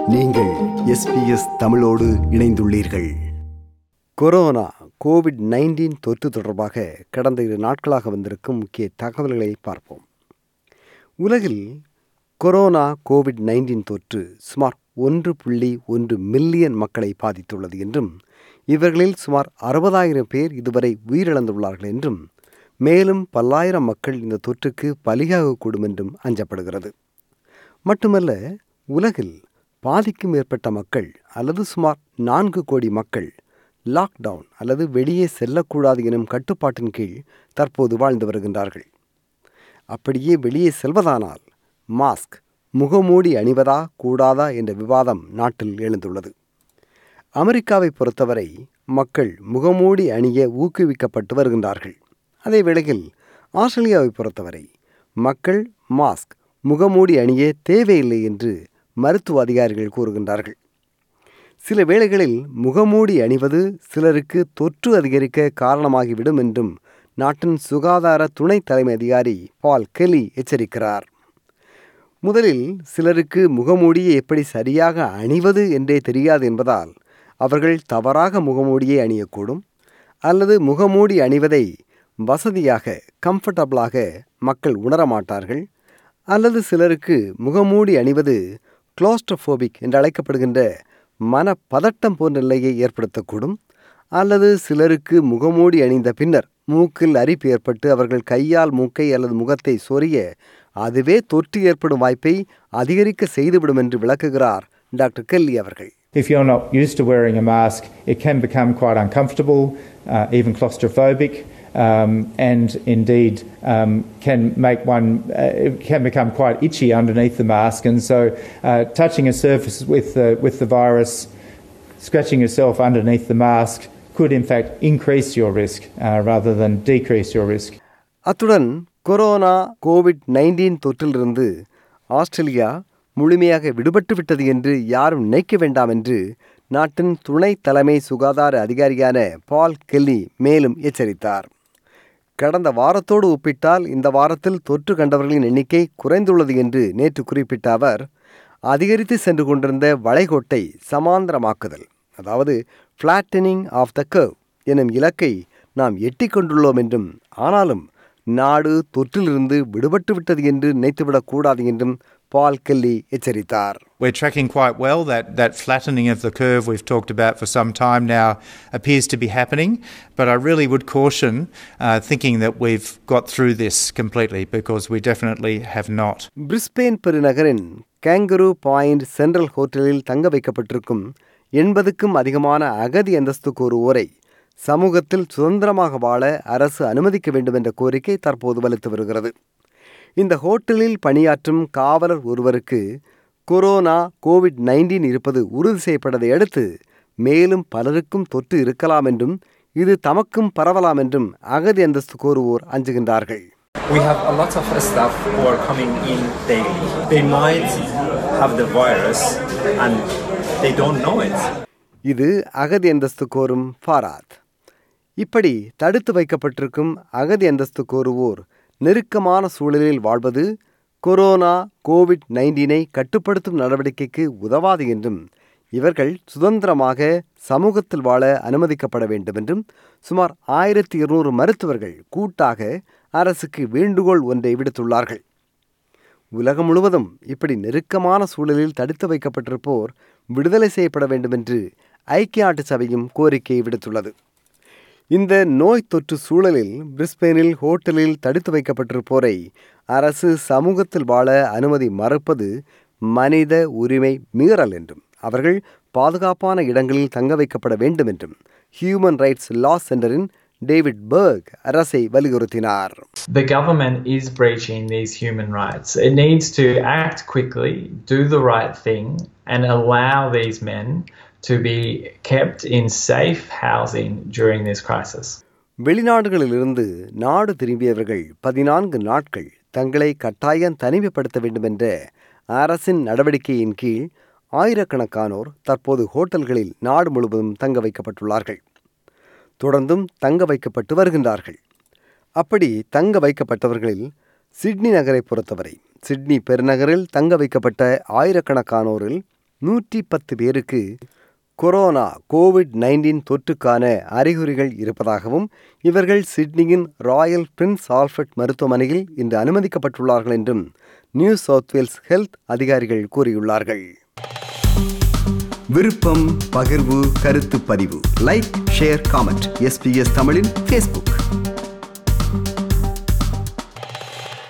நீங்கள் எஸ்பிஎஸ் தமிழோடு இணைந்துள்ளீர்கள் கொரோனா கோவிட் நைன்டீன் தொற்று தொடர்பாக கடந்த இரு நாட்களாக வந்திருக்கும் முக்கிய தகவல்களை பார்ப்போம் உலகில் கொரோனா கோவிட் நைன்டீன் தொற்று சுமார் ஒன்று புள்ளி ஒன்று மில்லியன் மக்களை பாதித்துள்ளது என்றும் இவர்களில் சுமார் அறுபதாயிரம் பேர் இதுவரை உயிரிழந்துள்ளார்கள் என்றும் மேலும் பல்லாயிரம் மக்கள் இந்த தொற்றுக்கு பலியாகக்கூடும் என்றும் அஞ்சப்படுகிறது மட்டுமல்ல உலகில் பாதிக்கும் மேற்பட்ட மக்கள் அல்லது சுமார் நான்கு கோடி மக்கள் லாக்டவுன் அல்லது வெளியே செல்லக்கூடாது எனும் கட்டுப்பாட்டின் கீழ் தற்போது வாழ்ந்து வருகின்றார்கள் அப்படியே வெளியே செல்வதானால் மாஸ்க் முகமூடி அணிவதா கூடாதா என்ற விவாதம் நாட்டில் எழுந்துள்ளது அமெரிக்காவை பொறுத்தவரை மக்கள் முகமூடி அணிய ஊக்குவிக்கப்பட்டு வருகின்றார்கள் அதே வேளையில் ஆஸ்திரேலியாவை பொறுத்தவரை மக்கள் மாஸ்க் முகமூடி அணிய தேவையில்லை என்று மருத்துவ அதிகாரிகள் கூறுகின்றார்கள் சில வேளைகளில் முகமூடி அணிவது சிலருக்கு தொற்று அதிகரிக்க காரணமாகிவிடும் என்றும் நாட்டின் சுகாதார துணை தலைமை அதிகாரி பால் கெலி எச்சரிக்கிறார் முதலில் சிலருக்கு முகமூடியை எப்படி சரியாக அணிவது என்றே தெரியாது என்பதால் அவர்கள் தவறாக முகமூடியை அணியக்கூடும் அல்லது முகமூடி அணிவதை வசதியாக கம்ஃபர்டபுளாக மக்கள் உணரமாட்டார்கள் அல்லது சிலருக்கு முகமூடி அணிவது குளோஸ்ட்ரோஃபோபிக் என்று அழைக்கப்படுகின்ற மனப்பதட்டம் போன்ற நிலையை ஏற்படுத்தக்கூடும் அல்லது சிலருக்கு முகமூடி அணிந்த பின்னர் மூக்கில் அரிப்பு ஏற்பட்டு அவர்கள் கையால் மூக்கை அல்லது முகத்தை சொரிய அதுவே தொற்று ஏற்படும் வாய்ப்பை அதிகரிக்க செய்துவிடும் என்று விளக்குகிறார் டாக்டர் கெல்லி அவர்கள் If you're not used to wearing a mask, it can become quite uncomfortable, uh, even claustrophobic, um, and indeed um, can make one uh, it can become quite itchy underneath the mask. And so, uh, touching a surface with the, with the virus, scratching yourself underneath the mask, could in fact increase your risk uh, rather than decrease your risk. அத்துடன் corona Covid nineteen தொற்றிலிருந்து Australia முழுமையாக விடுபட்டு விட்டது என்று யாரும் நினைக்க வேண்டாம் என்று நாட்டின் துணை தலைமை சுகாதார அதிகாரியான பால் கெல்லி மேலும் எச்சரித்தார் கடந்த வாரத்தோடு ஒப்பிட்டால் இந்த வாரத்தில் தொற்று கண்டவர்களின் எண்ணிக்கை குறைந்துள்ளது என்று நேற்று குறிப்பிட்ட அவர் அதிகரித்து சென்று கொண்டிருந்த வளைகோட்டை சமாந்தரமாக்குதல் அதாவது ஃப்ளாட்டனிங் ஆஃப் த கர்வ் எனும் இலக்கை நாம் எட்டிக் கொண்டுள்ளோம் என்றும் ஆனாலும் நாடு தொற்றிலிருந்து விடுபட்டு விட்டது என்று நினைத்துவிடக் கூடாது என்றும் பால் கெல்லி எச்சரித்தார் We're tracking quite well. That, that flattening of the curve we've talked about for some time now appears to be happening. But I really would caution uh, thinking that we've got through this completely because we definitely have not. Brisbane பெருநகரின் Kangaroo Point Central ஹோட்டலில் தங்க வைக்கப்பட்டிருக்கும் எண்பதுக்கும் அதிகமான அகதி அந்தஸ்து கோருவோரை சமூகத்தில் சுதந்திரமாக வாழ அரசு அனுமதிக்க வேண்டும் என்ற கோரிக்கை தற்போது வலுத்து வருகிறது இந்த ஹோட்டலில் பணியாற்றும் காவலர் ஒருவருக்கு கொரோனா கோவிட் நைன்டீன் இருப்பது உறுதி செய்யப்பட்டதை அடுத்து மேலும் பலருக்கும் தொற்று இருக்கலாம் என்றும் இது தமக்கும் பரவலாம் என்றும் அகதி அந்தஸ்து கோருவோர் அஞ்சுகின்றார்கள் We have a lot of staff who are coming in daily. They might have the virus and they don't know it. இது அகதி அந்தஸ்து கோரும் ஃபாராத் இப்படி தடுத்து வைக்கப்பட்டிருக்கும் அகதி அந்தஸ்து கோருவோர் நெருக்கமான சூழலில் வாழ்வது கொரோனா கோவிட் நைன்டீனை கட்டுப்படுத்தும் நடவடிக்கைக்கு உதவாது என்றும் இவர்கள் சுதந்திரமாக சமூகத்தில் வாழ அனுமதிக்கப்பட வேண்டும் என்றும் சுமார் ஆயிரத்தி இருநூறு மருத்துவர்கள் கூட்டாக அரசுக்கு வேண்டுகோள் ஒன்றை விடுத்துள்ளார்கள் உலகம் முழுவதும் இப்படி நெருக்கமான சூழலில் தடுத்து வைக்கப்பட்டிருப்போர் விடுதலை செய்யப்பட வேண்டும் என்று ஐக்கிய நாட்டு சபையும் கோரிக்கை விடுத்துள்ளது இந்த நோய் தொற்று சூழலில் பிரிஸ்பெயினில் ஹோட்டலில் தடுத்து வைக்கப்பட்டிருப்போரை அரசு சமூகத்தில் வாழ அனுமதி மறுப்பது மனித உரிமை மீறல் என்றும் அவர்கள் பாதுகாப்பான இடங்களில் தங்க வைக்கப்பட வேண்டும் என்றும் ஹியூமன் ரைட்ஸ் லா சென்டரின் டேவிட் பர்க் அரசை வலியுறுத்தினார் The government is breaching these human rights. It needs to act quickly, do the right thing, and allow these men to be kept in safe housing during this crisis. வெளிநாடுகளிலிருந்து நாடு திரும்பியவர்கள் பதினான்கு நாட்கள் தங்களை கட்டாயம் தனிமைப்படுத்த வேண்டும் என்ற அரசின் நடவடிக்கையின் கீழ் ஆயிரக்கணக்கானோர் தற்போது ஹோட்டல்களில் நாடு முழுவதும் தங்க வைக்கப்பட்டுள்ளார்கள் தொடர்ந்தும் தங்க வைக்கப்பட்டு வருகின்றார்கள் அப்படி தங்க வைக்கப்பட்டவர்களில் சிட்னி நகரை பொறுத்தவரை சிட்னி பெருநகரில் தங்க வைக்கப்பட்ட ஆயிரக்கணக்கானோரில் நூற்றி பத்து பேருக்கு கொரோனா கோவிட் நைன்டீன் தொற்றுக்கான அறிகுறிகள் இருப்பதாகவும் இவர்கள் சிட்னியின் ராயல் பிரின்ஸ் ஆல்ஃபர்ட் மருத்துவமனையில் இன்று அனுமதிக்கப்பட்டுள்ளார்கள் என்றும் நியூ சவுத் வேல்ஸ் ஹெல்த் அதிகாரிகள் கூறியுள்ளார்கள் விருப்பம் பகிர்வு கருத்து பதிவு லைக் ஷேர் காமெண்ட் எஸ்பிஎஸ் தமிழின் ஃபேஸ்புக்